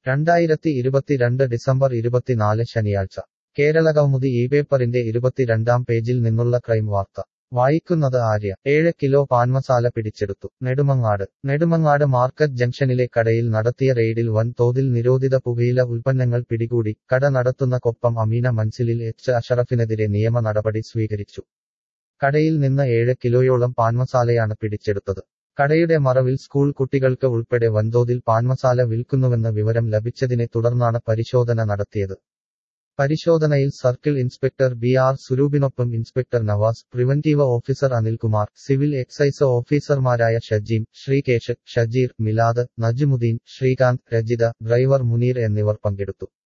രണ്ടായിരത്തി ഇരുപത്തിരണ്ട് ഡിസംബർ ഇരുപത്തിനാല് ശനിയാഴ്ച കേരളകൗമുദി ഈ പേപ്പറിന്റെ ഇരുപത്തിരണ്ടാം പേജിൽ നിന്നുള്ള ക്രൈം വാർത്ത വായിക്കുന്നത് ആര്യ ഏഴ് കിലോ പാൻമസാല പിടിച്ചെടുത്തു നെടുമങ്ങാട് നെടുമങ്ങാട് മാർക്കറ്റ് ജംഗ്ഷനിലെ കടയിൽ നടത്തിയ റെയ്ഡിൽ വൻ തോതിൽ നിരോധിത പുകയില ഉൽപ്പന്നങ്ങൾ പിടികൂടി കട നടത്തുന്ന കൊപ്പം അമീന മൻസിലിൽ എച്ച് അഷറഫിനെതിരെ നിയമ നടപടി സ്വീകരിച്ചു കടയിൽ നിന്ന് ഏഴ് കിലോയോളം പാൻമസാലയാണ് പിടിച്ചെടുത്തത് കടയുടെ മറവിൽ സ്കൂൾ കുട്ടികൾക്ക് ഉൾപ്പെടെ വൻതോതിൽ പാൻമസാല വിൽക്കുന്നുവെന്ന വിവരം ലഭിച്ചതിനെ തുടർന്നാണ് പരിശോധന നടത്തിയത് പരിശോധനയിൽ സർക്കിൾ ഇൻസ്പെക്ടർ ബി ആർ സുരൂപിനൊപ്പം inspector Navas preventive officer Anilkumar civil excise ഓഫീസർമാരായ ഷജീം ശ്രീകേഷ് ഷജീർ മിലാദ് നജ്മുദ്ദീൻ ശ്രീകാന്ത് രജിത ഡ്രൈവർ മുനീർ എന്നിവർ പങ്കെടുത്തു